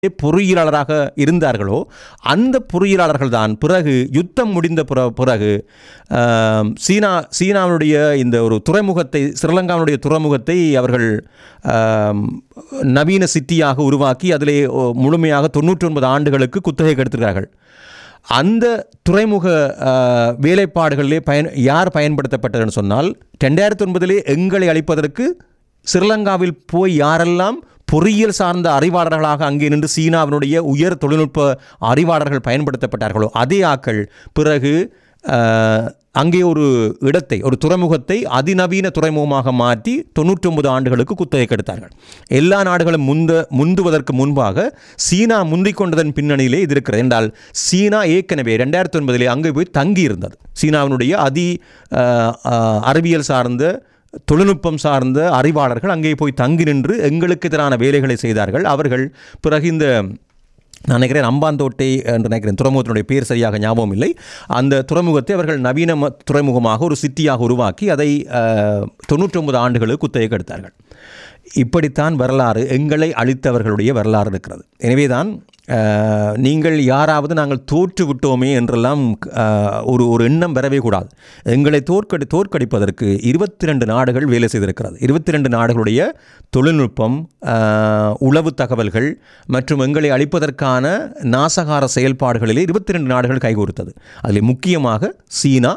பொறியியலாளராக இருந்தார்களோ அந்த பொறியியலாளர்கள் தான் பிறகு யுத்தம் முடிந்த பிற பிறகு ஆம், சீனா சீனாவுடைய இந்த ஒரு துறைமுகத்தை ஸ்ரீலங்காவுடைய துறைமுகத்தை அவர்கள் ஆம், நவீன சிட்டியாக உருவாக்கி அதிலே ஓ, முழுமையாக தொண்ணூற்றி ஒன்பது ஆண்டுகளுக்கு குத்தகை எடுத்திருக்கிறார்கள் அந்த துறைமுக ஆ, வேலைப்பாடுகளிலே பயன் யார் பயன்படுத்தப்பட்டதுன்னு சொன்னால் ரெண்டாயிரத்தி ஒன்பதிலே எங்களை அளிப்பதற்கு ஸ்ரீலங்காவில் போய் யாரெல்லாம் பொறியியல் சார்ந்த அறிவாளர்களாக அங்கே நின்று சீனாவினுடைய உயர் தொழில்நுட்ப அறிவாளர்கள் பயன்படுத்தப்பட்டார்களோ அதே ஆக்கள் பிறகு ஆஹ், அங்கே ஒரு இடத்தை ஒரு துறைமுகத்தை அதிநவீன துறைமுகமாக மாற்றி தொண்ணூற்றி ஒன்பது ஆண்டுகளுக்கு குத்தகை கெடுத்தார்கள் எல்லா நாடுகளும் முந்த முந்துவதற்கு முன்பாக சீனா முந்திக் கொண்டதன் பின்னணியிலே இது இருக்கிறது என்றால் சீனா ஏற்கனவே ரெண்டாயிரத்தி ஒன்பதிலே அங்கே போய் தங்கி இருந்தது சீனாவினுடைய அதி ஆஹ், ஆஹ், அறிவியல் சார்ந்த தொழில்நுட்பம் சார்ந்த அறிவாளர்கள் அங்கே போய் தங்கி நின்று எங்களுக்கு எதிரான வேலைகளை செய்தார்கள் அவர்கள் பிறகு இந்த நான் நினைக்கிறேன் அம்பாந்தோட்டை என்று நினைக்கிறேன் துறைமுகத்தினுடைய பேர் சரியாக ஞாபகம் இல்லை அந்த துறைமுகத்தை அவர்கள் நவீன ம- துறைமுகமாக ஒரு சிட்டியாக உருவாக்கி அதை தொண்ணூற்றி ஒன்பது ஆண்டுகளுக்கு குத்தகைக்கு எடுத்தார்கள் இப்படித்தான் வரலாறு எங்களை அழித்தவர்களுடைய வரலாறு இருக்கிறது எனவேதான் அஹ், நீங்கள் யாராவது நாங்கள் தோற்று விட்டோமே என்றெல்லாம் அஹ், ஒரு ஒரு எண்ணம் வரவே கூடாது எங்களை தோற்கடி தோற்கடிப்பதற்கு இருபத்தி ரெண்டு நாடுகள் வேலை செய்திருக்கிறது இருபத்தி ரெண்டு நாடுகளுடைய தொழில்நுட்பம் அஹ், உளவு தகவல்கள் மற்றும் எங்களை அழிப்பதற்கான நாசகார செயல்பாடுகளிலே இருபத்தி ரெண்டு நாடுகள் கைகோர்த்தது அதில் முக்கியமாக சீனா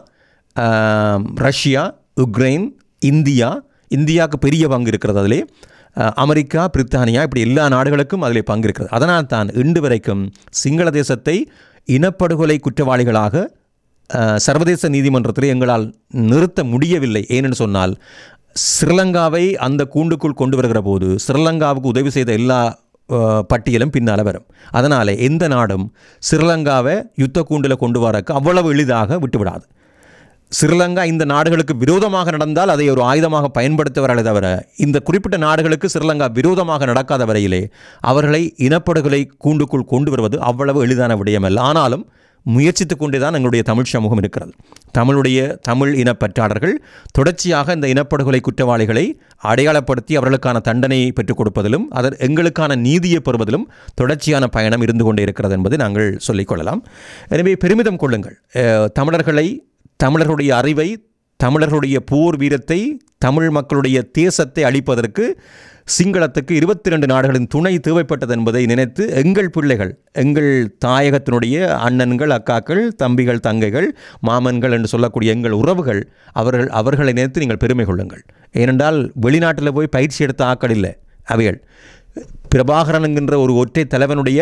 அஹ், ரஷ்யா உக்ரைன் இந்தியா இந்தியாவுக்கு பெரிய பங்கு இருக்கிறது அதிலே அஹ், அமெரிக்கா பிரித்தானியா இப்படி எல்லா நாடுகளுக்கும் அதிலே பங்கு இருக்கிறது அதனால் தான் இன்று வரைக்கும் சிங்கள தேசத்தை இனப்படுகொலை குற்றவாளிகளாக அஹ், சர்வதேச நீதிமன்றத்திலே எங்களால் நிறுத்த முடியவில்லை ஏனென்று சொன்னால் ஸ்ரீலங்காவை அந்த கூண்டுக்குள் கொண்டு வருகிற போது ஸ்ரீலங்காவுக்கு உதவி செய்த எல்லா அஹ், பட்டியலும் பின்னால் வரும் அதனால் எந்த நாடும் ஸ்ரீலங்காவை யுத்த கூண்டில் கொண்டு வரக்கு அவ்வளவு எளிதாக விட்டுவிடாது ஸ்ரீலங்கா இந்த நாடுகளுக்கு விரோதமாக நடந்தால் அதை ஒரு ஆயுதமாக பயன்படுத்துவார்களே தவிர இந்த குறிப்பிட்ட நாடுகளுக்கு ஸ்ரீலங்கா விரோதமாக நடக்காத வரையிலே அவர்களை இனப்படுகொலை கூண்டுக்குள் கொண்டு வருவது அவ்வளவு எளிதான விடயமல்ல ஆனாலும் முயற்சித்துக் கொண்டே தான் எங்களுடைய தமிழ் சமூகம் இருக்கிறது தமிழுடைய தமிழ் இனப்பற்றாளர்கள் தொடர்ச்சியாக இந்த இனப்படுகொலை குற்றவாளிகளை அடையாளப்படுத்தி அவர்களுக்கான தண்டனையை பெற்றுக் கொடுப்பதிலும் அதன் எங்களுக்கான நீதியை பெறுவதிலும் தொடர்ச்சியான பயணம் இருந்து கொண்டே இருக்கிறது என்பதை நாங்கள் சொல்லிக்கொள்ளலாம் எனவே பெருமிதம் கொள்ளுங்கள் அஹ், தமிழர்களை தமிழர்களுடைய அறிவை தமிழர்களுடைய போர் வீரத்தை தமிழ் மக்களுடைய தேசத்தை அழிப்பதற்கு சிங்களத்துக்கு இருபத்தி ரெண்டு நாடுகளின் துணை தேவைப்பட்டது என்பதை நினைத்து எங்கள் பிள்ளைகள் எங்கள் தாயகத்தினுடைய அண்ணன்கள் அக்காக்கள் தம்பிகள் தங்கைகள் மாமன்கள் என்று சொல்லக்கூடிய எங்கள் உறவுகள் அவர்கள் அவர்களை நினைத்து நீங்கள் பெருமை கொள்ளுங்கள் ஏனென்றால் வெளிநாட்டில் போய் பயிற்சி எடுத்த ஆக்கள் இல்லை அவைகள் பிரபாகரன் என்கின்ற ஒரு ஒற்றை தலைவனுடைய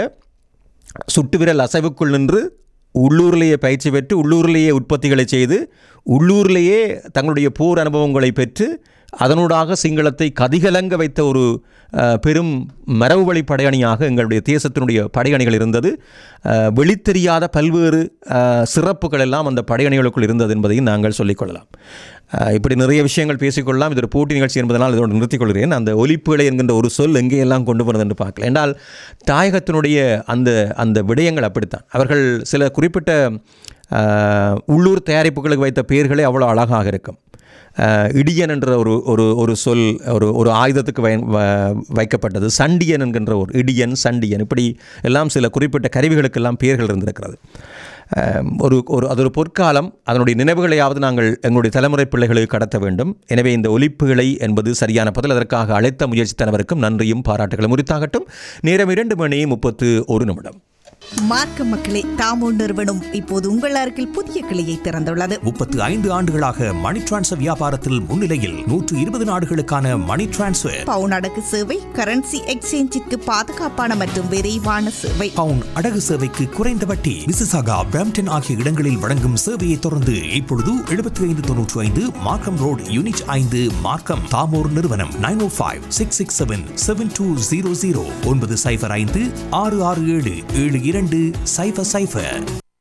சுட்டுவிரல் அசைவுக்குள் நின்று உள்ளூரிலேயே பயிற்சி பெற்று உள்ளூரிலேயே உற்பத்திகளை செய்து உள்ளூரிலேயே தங்களுடைய போர் அனுபவங்களை பெற்று அதனூடாக சிங்களத்தை கதிகலங்க வைத்த ஒரு அஹ், பெரும் மரபு வழி படையணியாக எங்களுடைய தேசத்தினுடைய படையணிகள் இருந்தது அஹ், வெளித்தெரியாத பல்வேறு அஹ், சிறப்புகள் எல்லாம் அந்த படையணிகளுக்குள் இருந்தது என்பதையும் நாங்கள் சொல்லிக்கொள்ளலாம் அஹ், இப்படி நிறைய விஷயங்கள் பேசிக்கொள்ளலாம் இது ஒரு போட்டி நிகழ்ச்சி என்பதனால் இதோடு நிறுத்திக் கொள்கிறேன் அந்த ஒலிப்புகளை என்கின்ற ஒரு சொல் எங்கேயெல்லாம் கொண்டு வருது என்று பார்க்கல என்றால் தாயகத்தினுடைய அந்த அந்த விடயங்கள் அப்படித்தான் அவர்கள் சில குறிப்பிட்ட அஹ், உள்ளூர் தயாரிப்புகளுக்கு வைத்த பெயர்களே அவ்வளோ அழகாக இருக்கும் அஹ், இடியன் என்ற ஒரு ஒரு ஒரு சொல் ஒரு ஒரு ஆயுதத்துக்கு வை வ- வைக்கப்பட்டது சண்டியன் என்கின்ற ஒரு இடியன் சண்டியன் இப்படி எல்லாம் சில குறிப்பிட்ட கருவிகளுக்கெல்லாம் பெயர்கள் இருந்திருக்கிறது அஹ், ஒரு ஒரு அது ஒரு பொற்காலம் அதனுடைய நினைவுகளையாவது நாங்கள் எங்களுடைய தலைமுறை பிள்ளைகளுக்கு கடத்த வேண்டும் எனவே இந்த ஒலிப்புகளை என்பது சரியான பதில் அதற்காக அழைத்த முயற்சித்தனவருக்கும் நன்றியும் பாராட்டுகளும் உரித்தாகட்டும் நேரம் இரண்டு மணி முப்பத்து ஒரு நிமிடம் மார்க்க மக்களே தாமோ நிறுவனம் இப்போது உங்கள் அருகில் புதிய கிளையை திறந்துள்ளது முப்பத்து ஐந்து ஆண்டுகளாக மணி டிரான்ஸ்ஃபர் வியாபாரத்தில் முன்னிலையில் நூற்று இருபது நாடுகளுக்கான மணி டிரான்ஸ்ஃபர் பவுன் அடகு சேவை கரன்சி எக்ஸ்சேஞ்சிற்கு பாதுகாப்பான மற்றும் விரைவான சேவை பவுன் அடகு சேவைக்கு குறைந்த வட்டி மிசிசாகா பிரம்டன் ஆகிய இடங்களில் வழங்கும் சேவையை தொடர்ந்து இப்பொழுது எழுபத்தி ஐந்து தொன்னூற்றி ஐந்து மார்க்கம் ரோடு யூனிட் ஐந்து மார்க்கம் தாமோர் நிறுவனம் nine O five six six seven seven two zero zero ஒன்பது சைஃபர் ஐந்து ஆறு ஆறு ஏழு ஏழு இரண்டு சைஃபர் சைஃபர்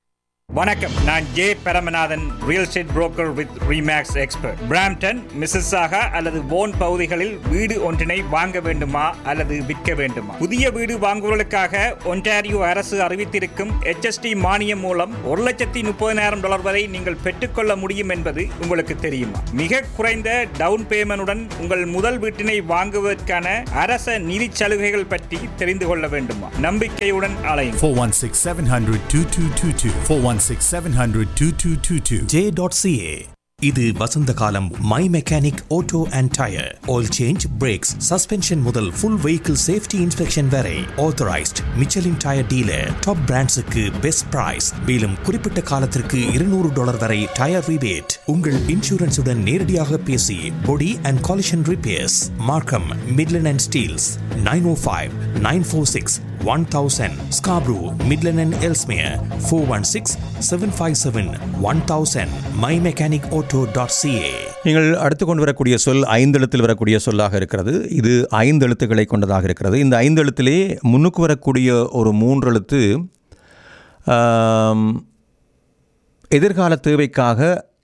வணக்கம் நான் J Paramanathan real estate broker with ReMax expert Brampton Mississauga அல்லது போன் பகுதிகளில் வீடு ஒன்றினை வாங்க வேண்டுமா அல்லது விற்க வேண்டுமா புதிய வீடு வாங்குவதற்காக ஒன்டாரியோ அரசு அறிவித்திருக்கும் HST மானியம் மூலம் ஒரு லட்சத்தி முப்பதினாயிரம் டாலர் வரை நீங்கள் பெற்றுக்கொள்ள முடியும் என்பது உங்களுக்கு தெரியுமா மிக குறைந்த டவுன் பேமெண்டுடன் உங்கள் முதல் வீட்டினை வாங்குவதற்கான அரச நிதி சலுகைகள் பற்றி தெரிந்து கொள்ள வேண்டுமா நம்பிக்கையுடன் அலையும் 416 700 2222. 416 700 2222. ஜே.ca இது வசந்த காலம் my mechanic auto and tyre oil change brakes suspension முதல் ஃபுல் வெஹிக்கிள் சேஃப்டி இன்ஸ்பெக்ஷன் வரை authorised Michelin tyre dealer top பிராண்ட்ஸுக்கு பெஸ்ட் பிரைஸ் மேலும் குறிப்பிட்ட காலத்திற்கு இருநூறு டாலர் வரை டயர் ரிபேட் உங்கள் இன்சூரன்ஸுடன் நேரடியாக பேசி body and collision repairs Markham Midland and Steeles nine O five nine four six one thousand Scarborough Midland and Ellesmere four one six seven five seven one thousand my mechanic auto dot CA நீங்கள் அடுத்து கொண்டு வரக்கூடிய சொல் ஐந்தெழுத்தில் வரக்கூடிய சொல்லாக இருக்கிறது இது ஐந்து எழுத்துக்களை கொண்டதாக இருக்கிறது இந்த ஐந்து எழுத்திலே முன்னுக்கு வரக்கூடிய ஒரு மூன்று எழுத்து ஆம், எதிர்கால தேவைக்காக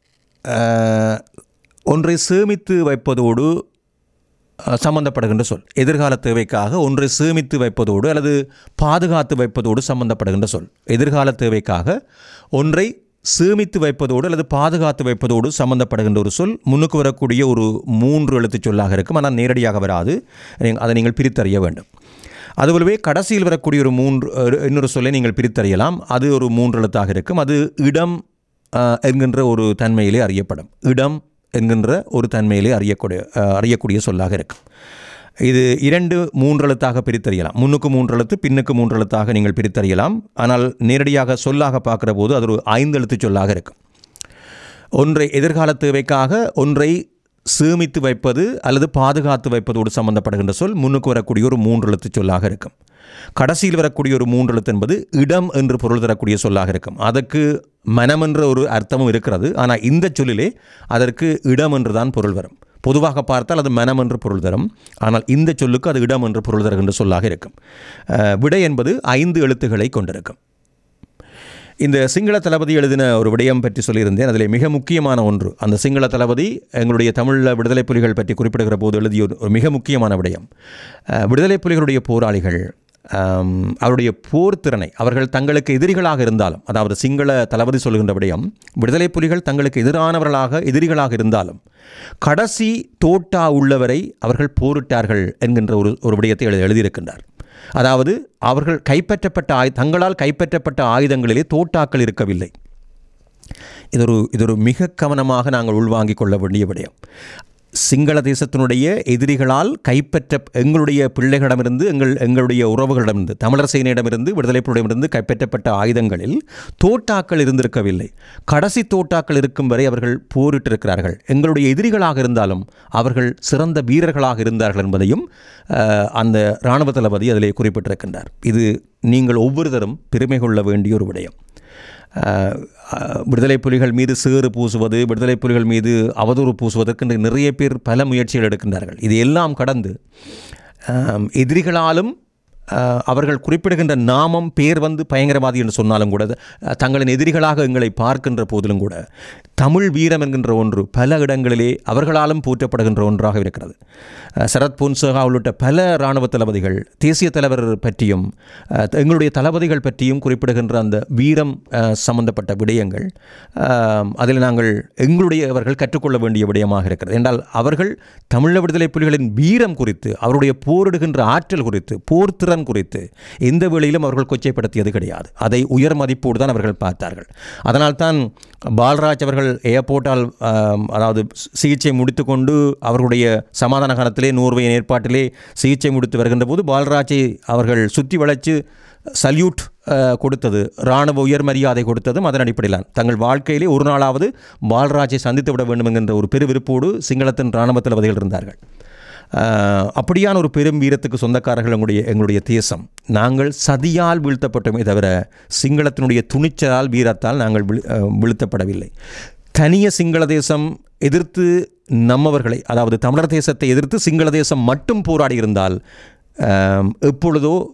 ஆஹ், ஒன்றை சேமித்து வைப்பதோடு அஹ், சம்பந்தப்படுகின்ற சொல் எதிர்கால தேவைக்காக ஒன்றை சேமித்து வைப்பதோடு அல்லது பாதுகாத்து வைப்பதோடு சம்பந்தப்படுகின்ற சொல் எதிர்கால தேவைக்காக ஒன்றை சேமித்து வைப்பதோடு அல்லது பாதுகாத்து வைப்பதோடு சம்பந்தப்படுகின்ற ஒரு சொல் முன்னுக்கு வரக்கூடிய ஒரு மூன்று எழுத்துச் சொல்லாக இருக்கும் ஆனால் நேரடியாக வராது நீங்க- அதை நீங்கள் பிரித்தறிய வேண்டும் அதுபோலவே கடைசியில் வரக்கூடிய ஒரு மூன்று ஒரு- இன்னொரு சொல்லை நீங்கள் பிரித்தறியலாம் அது ஒரு மூன்று எழுத்தாக இருக்கும் அது இடம் அஹ், என்கின்ற ஒரு தன்மையிலே அறியப்படும் இடம் என்கின்ற ஒரு தன்மையிலே அறியக்கூடிய அஹ், அறியக்கூடிய சொல்லாக இருக்கும் இது இரண்டு மூன்றெழுத்தாக பிரித்தறியலாம் முன்னுக்கு மூன்றெழுத்து பின்னுக்கு மூன்றெழுத்தாக நீங்கள் பிரித்தறியலாம் ஆனால் நேரடியாக சொல்லாக பார்க்குற போது அது ஒரு ஐந்து எழுத்து சொல்லாக இருக்கும் ஒன்றை எதிர்கால தேவைக்காக ஒன்றை சேமித்து வைப்பது அல்லது பாதுகாத்து வைப்பதோடு சம்பந்தப்படுகின்ற சொல் முன்னுக்கு வரக்கூடிய ஒரு மூன்று எழுத்து சொல்லாக இருக்கும் கடைசியில் வரக்கூடிய ஒரு மூன்று எழுத்து என்பது இடம் என்று பொருள் தரக்கூடிய சொல்லாக இருக்கும் அதற்கு மனம் என்ற ஒரு அர்த்தமும் இருக்கிறது ஆனால் இந்த சொல்லிலே அதற்கு இடம் என்று தான் பொருள் வரும் பொதுவாக பார்த்தால் அது மனம் என்று பொருள் தரும் ஆனால் இந்த சொல்லுக்கு அது இடம் என்று பொருள் தருகின்ற சொல்லாக இருக்கும் அஹ், விடை என்பது ஐந்து எழுத்துக்களை கொண்டிருக்கும் இந்த சிங்கள தளபதி எழுதின ஒரு விடயம் பற்றி சொல்லியிருந்தேன் அதில் மிக முக்கியமான ஒன்று அந்த சிங்கள தளபதி எங்களுடைய தமிழில் விடுதலை புலிகள் பற்றி குறிப்பிடுகிற போது எழுதிய ஒரு ஒரு மிக முக்கியமான விடயம் அஹ், விடுதலை புலிகளுடைய போராளிகள் ஆம், அவருடைய போர் திறனை அவர்கள் தங்களுக்கு எதிரிகளாக இருந்தாலும் அதாவது சிங்கள தளபதி சொல்கின்ற விடயம் விடுதலை புலிகள் தங்களுக்கு எதிரானவர்களாக எதிரிகளாக இருந்தாலும் கடைசி தோட்டா உள்ளவரை அவர்கள் போரிட்டார்கள் என்கின்ற ஒரு ஒரு விடயத்தை எழுதி எழுதியிருக்கின்றார் அதாவது அவர்கள் கைப்பற்றப்பட்ட ஆயு தங்களால் கைப்பற்றப்பட்ட ஆயுதங்களிலே தோட்டாக்கள் இருக்கவில்லை இதொரு இதொரு மிக கவனமாக நாங்கள் உள்வாங்கிக் கொள்ள வேண்டிய விடயம் சிங்கள தேசத்தினுடைய எதிரிகளால் கைப்பற்ற எங்களுடைய பிள்ளைகளிடமிருந்து எங்கள் எங்களுடைய உறவுகளிடமிருந்து தமிழர் சேனையிடமிருந்து விடுதலை புலிகளிடமிருந்து கைப்பற்றப்பட்ட ஆயுதங்களில் தோட்டாக்கள் இருந்திருக்கவில்லை கடைசி தோட்டாக்கள் இருக்கும் வரை அவர்கள் போரிட்டிருக்கிறார்கள் எங்களுடைய எதிரிகளாக இருந்தாலும் அவர்கள் சிறந்த வீரர்களாக இருந்தார்கள் என்பதையும் அஹ், அந்த இராணுவ தளபதி அதிலே குறிப்பிட்டிருக்கின்றார் இது நீங்கள் ஒவ்வொருத்தரும் பெருமை கொள்ள வேண்டிய ஒரு விடயம் அஹ், அஹ், விடுதலை புலிகள் மீது சேறு பூசுவது விடுதலை புலிகள் மீது அவதூறு பூசுவதற்கு இன்று நிறைய பேர் பல முயற்சிகள் எடுக்கின்றார்கள் இது எல்லாம் கடந்து அஹ், எதிரிகளாலும் அஹ், அவர்கள் குறிப்பிடுகின்ற நாமம் பேர் வந்து பயங்கரவாதி என்று சொன்னாலும் கூட அஹ், தங்களின் எதிரிகளாக எங்களை பார்க்கின்ற போதிலும் கூட தமிழ் வீரம் என்கின்ற ஒன்று பல இடங்களிலே அவர்களாலும் போற்றப்படுகின்ற ஒன்றாக இருக்கிறது அஹ், சரத் பொன்சேகா உள்ளிட்ட பல இராணுவ தளபதிகள் தேசிய தலைவர் பற்றியும் அஹ், எங்களுடைய தளபதிகள் பற்றியும் குறிப்பிடுகின்ற அந்த வீரம் அஹ், சம்பந்தப்பட்ட விடயங்கள் அஹ், அதில் நாங்கள் எங்களுடையவர்கள் கற்றுக்கொள்ள வேண்டிய விடயமாக இருக்கிறது என்றால் அவர்கள் தமிழ விடுதலை புலிகளின் வீரம் குறித்து அவருடைய போரிடுகின்ற ஆற்றல் குறித்து போர் திறன் குறித்து எந்த வேளையிலும் அவர்கள் கொச்சைப்படுத்தியது கிடையாது அதை உயர் மதிப்போடு தான் அவர்கள் பார்த்தார்கள் அதனால்தான் பால்ராஜ் அவர்கள் ஏர்போர்ட்டால் ஆம், அதாவது சிகிச்சை முடித்துக்கொண்டு அவர்களுடைய சமாதான காலத்திலே நோர்வையின் ஏற்பாட்டிலே சிகிச்சை முடித்து வருகின்ற போது பால்ராஜை அவர்கள் சுற்றி வளைச்சு சல்யூட் அஹ், கொடுத்தது இராணுவ உயர் மரியாதை கொடுத்ததும் அதன் அடிப்படையில் தங்கள் வாழ்க்கையிலே ஒரு நாளாவது பால்ராஜை சந்தித்து விட வேண்டும் என்கின்ற ஒரு பெரு விருப்போடு சிங்களத்தின் இராணுவ தளபதிகள் இருந்தார்கள் அஹ், அப்படியான ஒரு பெரும் வீரத்துக்கு சொந்தக்காரர்கள் எங்களுடைய எங்களுடைய தேசம் நாங்கள் சதியால் வீழ்த்தப்பட்டோமே தவிர சிங்களத்தினுடைய துணிச்சலால் வீரத்தால் நாங்கள் வீழ்- அஹ், வீழ்த்தப்படவில்லை தனிய சிங்கள தேசம் எதிர்த்து நம்மவர்களை அதாவது தமிழர் தேசத்தை எதிர்த்து சிங்கள தேசம் மட்டும் போராடி இருந்தால் அஹ், எப்பொழுதோ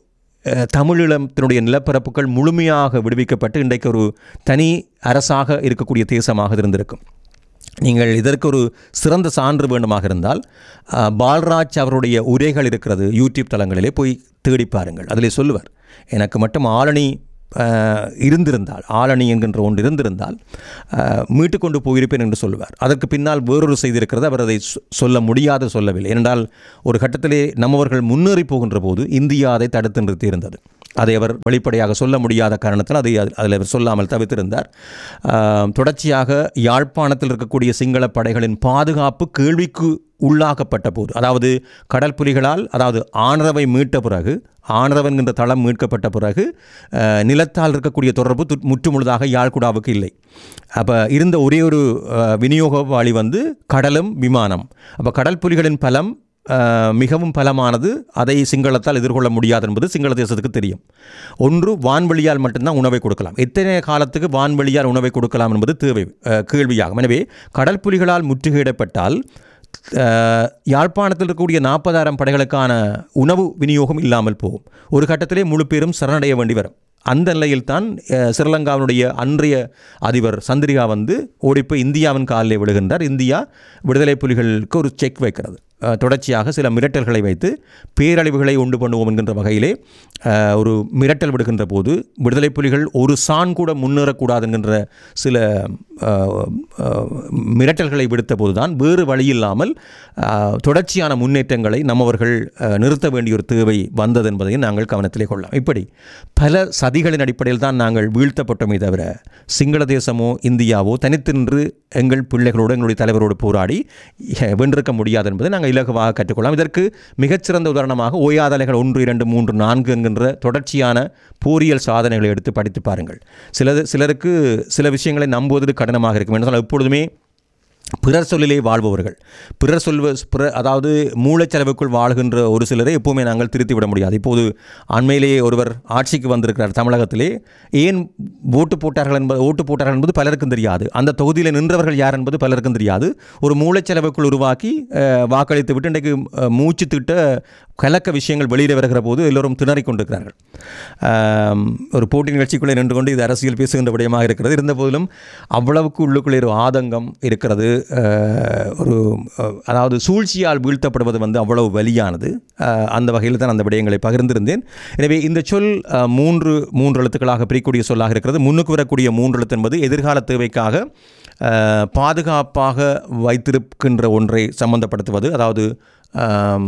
அஹ், தமிழீழத்தினுடைய நிலப்பரப்புகள் முழுமையாக விடுவிக்கப்பட்டு இன்றைக்கு ஒரு தனி அரசாக இருக்கக்கூடிய தேசமாக இது இருந்திருக்கும் நீங்கள் இதற்கு ஒரு சிறந்த சான்று வேண்டுமாக இருந்தால் அஹ், பால்ராஜ் அவருடைய உரைகள் இருக்கிறது யூடியூப் தளங்களிலே போய் தேடி பாருங்கள் அதிலே சொல்லுவார் எனக்கு மட்டும் ஆளணி அஹ், இருந்திருந்தால் ஆளணி என்கின்ற ஒன்று இருந்திருந்தால் அஹ், மீட்டுக் கொண்டு போயிருப்பேன் என்று சொல்லுவார் அதற்கு பின்னால் வேறொரு செய்தி இருக்கிறது அவர் அதை சொ- சொல்ல முடியாது சொல்லவில்லை ஏனென்றால் ஒரு கட்டத்திலே நம்மவர்கள் முன்னேறி போகின்ற போது இந்தியா அதை தடுத்து நிறுத்தியிருந்தது அதை அவர் வெளிப்படையாக சொல்ல முடியாத காரணத்தால் அதை அதில் அதில் அவர் சொல்லாமல் தவிர்த்திருந்தார் ஆம், தொடர்ச்சியாக யாழ்ப்பாணத்தில் இருக்கக்கூடிய சிங்கள படைகளின் பாதுகாப்பு கேள்விக்கு உள்ளாக்கப்பட்ட போது அதாவது கடல் புலிகளால் அதாவது ஆனரவை மீட்ட பிறகு ஆனரவன் என்ற தளம் மீட்கப்பட்ட பிறகு அஹ், நிலத்தால் இருக்கக்கூடிய தொடர்பு து- முற்றுமுழுதாக யாழ்குடாவுக்கு இல்லை அப்போ இருந்த ஒரே ஒரு அஹ், விநியோக வழி வந்து கடலும் விமானம் அப்போ கடல் புலிகளின் பலம் அஹ், மிகவும் பலமானது அதை சிங்களத்தால் எதிர்கொள்ள முடியாது என்பது சிங்கள தேசத்துக்கு தெரியும் ஒன்று வான்வெளியால் மட்டும்தான் உணவை கொடுக்கலாம் எத்தனை காலத்துக்கு வான்வெளியால் உணவை கொடுக்கலாம் என்பது தேவை அஹ், கேள்வியாகும் எனவே கடல் புலிகளால் முற்றுகையிடப்பட்டால் அஹ், யாழ்ப்பாணத்தில் இருக்கக்கூடிய நாற்பதாயிரம் படைகளுக்கான உணவு விநியோகம் இல்லாமல் போகும் ஒரு கட்டத்திலே முழு பேரும் சரணடைய வேண்டி வரும் அந்த நிலையில்தான் அஹ், ஸ்ரீலங்காவினுடைய அன்றைய அதிபர் சந்திரிகா வந்து ஓடிப்போய் இந்தியாவின் காலிலே விடுகின்றார் இந்தியா விடுதலை புலிகளுக்கு ஒரு செக் வைக்கிறது அஹ், தொடர்ச்சியாக சில மிரட்டல்களை வைத்து பேரழிவுகளை உண்டு பண்ணுவோம் என்கின்ற வகையிலே அஹ், ஒரு மிரட்டல் விடுகின்ற போது விடுதலை புலிகள் ஒரு சான் கூட முன்னேறக்கூடாது என்கின்ற சில அஹ், அஹ், மிரட்டல்களை விடுத்த போதுதான் வேறு வழியில்லாமல் அஹ், தொடர்ச்சியான முன்னேற்றங்களை நம்மவர்கள் அஹ், நிறுத்த வேண்டிய ஒரு தேவை வந்தது என்பதையும் நாங்கள் கவனத்திலே கொள்ளலாம் இப்படி பல சதிகளின் அடிப்படையில் தான் நாங்கள் வீழ்த்தப்பட்டோமே தவிர சிங்கள தேசமோ இந்தியாவோ தனித்து நின்று எங்கள் பிள்ளைகளோடு எங்களுடைய தலைவரோடு போராடி அஹ், வென்றிருக்க முடியாது என்பதை நாங்கள் இலகுவாக கற்றுக்கொள்ளலாம் இதற்கு மிகச்சிறந்த உதாரணமாக ஓயாதலைகள் ஒன்று இரண்டு மூன்று நான்கு என்கின்ற தொடர்ச்சியான போரியல் சாதனைகளை எடுத்து படித்து பாருங்கள் சிலது சிலருக்கு சில விஷயங்களை நம்புவதற்கு கடினமாக இருக்கும் என்றால் எப்பொழுதுமே பிறர் சொல்லிலே வாழ்பவர்கள் பிறர் சொல்வ பிற அதாவது மூளைச்செலவுக்குள் வாழ்கின்ற ஒரு சிலரை எப்போவுமே நாங்கள் திருத்தி விட முடியாது இப்போது அண்மையிலேயே ஒருவர் ஆட்சிக்கு வந்திருக்கிறார் தமிழகத்திலே ஏன் ஓட்டு போட்டார்கள் என்பது ஓட்டு போட்டார்கள் என்பது பலருக்கும் தெரியாது அந்த தொகுதியில் நின்றவர்கள் யார் என்பது பலருக்கும் தெரியாது ஒரு மூளைச்செலவுக்குள் உருவாக்கி அஹ், வாக்களித்து விட்டு இன்றைக்கு அஹ், மூச்சு திட்ட கலக்க விஷயங்கள் வெளியிட வருகிற போது எல்லோரும் திணறிக் கொண்டிருக்கிறார்கள் ஆம், ஒரு போட்டி நிகழ்ச்சிக்குள்ளே நின்று கொண்டு இது அரசியல் பேசுகின்ற விடயமாக இருக்கிறது இருந்த போதிலும் அவ்வளவுக்கு உள்ளுக்குள்ளே ஒரு ஆதங்கம் இருக்கிறது அஹ், ஒரு அஹ், அதாவது சூழ்ச்சியால் வீழ்த்தப்படுவது வந்து அவ்வளவு வலியானது அஹ், அந்த வகையில் தான் அந்த விடயங்களை பகிர்ந்திருந்தேன் எனவே இந்த சொல் அஹ், மூன்று மூன்று எழுத்துக்களாக பிரிக்கூடிய சொல்லாக இருக்கிறது முன்னுக்கு வரக்கூடிய மூன்று எழுத்து என்பது எதிர்கால தேவைக்காக அஹ், பாதுகாப்பாக வைத்திருக்கின்ற ஒன்றை சம்பந்தப்படுத்துவது அதாவது ஆம்,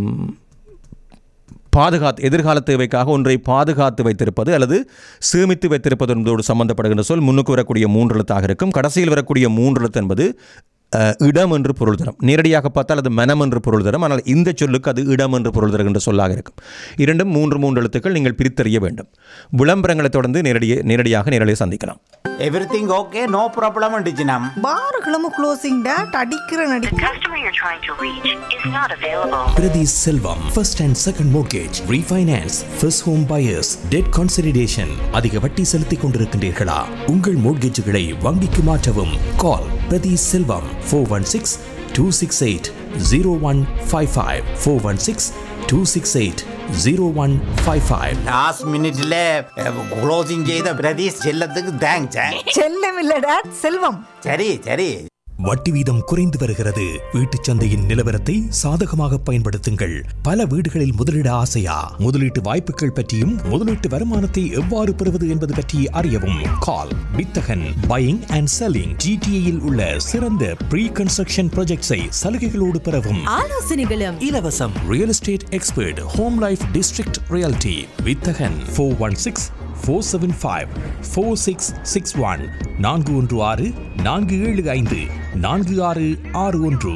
பாதுகாத்து எதிர்கால தேவைக்காக ஒன்றை பாதுகாத்து வைத்திருப்பது அல்லது சேமித்து வைத்திருப்பது என்பதோடு சம்பந்தப்படுகின்ற சொல் முன்னுக்கு வரக்கூடிய மூன்று எழுத்தாக இருக்கும் கடைசியில் வரக்கூடிய மூன்று எழுத்து என்பது அஹ், இடம் என்று பொருள் தரும் நேரடியாக பார்த்தால் அது மனம் என்று பொருள் தரும் ஆனால் இந்த சொல்லுக்கு அது இடம் என்று பொருள் தருகின்ற சொல்லாக இருக்கும் இரண்டும் மூன்று மூன்று எழுத்துக்கள் நீங்கள் பிரித்தறிய வேண்டும் விளம்பரங்களை தொடர்ந்து நேரடியே நேரடியாக நேரடியாக சந்திக்கலாம் எவ்ரிதிங் ஓகே நோ ப்ராப்ளம் டிஜினம் பாருகளும் க்ளோசிங் டேட் அடிக்கிற நடி The customer you're trying to reach is not available. Priti Selvam, first and second mortgage, refinance, first home buyers, debt consolidation. அதிக வட்டி செலுத்திக் கொண்டிருக்கின்றீர்களா உங்கள் மோட்கேஜுகளை வங்கிக்கு மாற்றவும் call Prathi Selvam four one six two six eight zero one five five four one six two six eight zero one five five last மினிட்ல closing செய்த பிரதீஷ் செல்லத்துக்கு thanks செல்லம் இல்ல டேட் செல்வம் சரி சரி வட்டி வீதம் குறைந்து வருகிறது வீட்டுச் சந்தையின் நிலவரத்தை சாதகமாக பயன்படுத்துங்கள் பல வீடுகளில் முதலீட ஆசையா முதலீட்டு வாய்ப்புகள் பற்றியும் முதலீட்டு வருமானத்தை எவ்வாறு பெறுவது என்பது பற்றி அறியவும் கால் வித்தகன் பையிங் அண்ட் செல்லிங் ஜிடிஏயில் உள்ள சிறந்த ப்ரீ கன்ஸ்ட்ரக்ஷன் ப்ராஜெக்ட்ஸை சலுகைகளோடு பெறவும் ஆலோசனைகளும் இலவசம் real estate expert home life district realty வித்தகன் four one six four seven five four six six one நான்கு ஒன்று ஆறு நான்கு ஏழு ஐந்து நான்கு ஆறு ஆறு ஒன்று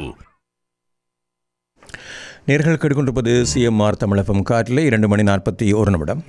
நேர்கள் கேட்டுக்கொண்டிருப்பது சிஎம்ஆர் தமிழகம் காற்றிலே இரண்டு மணி நாற்பத்தி ஒரு நிமிடம்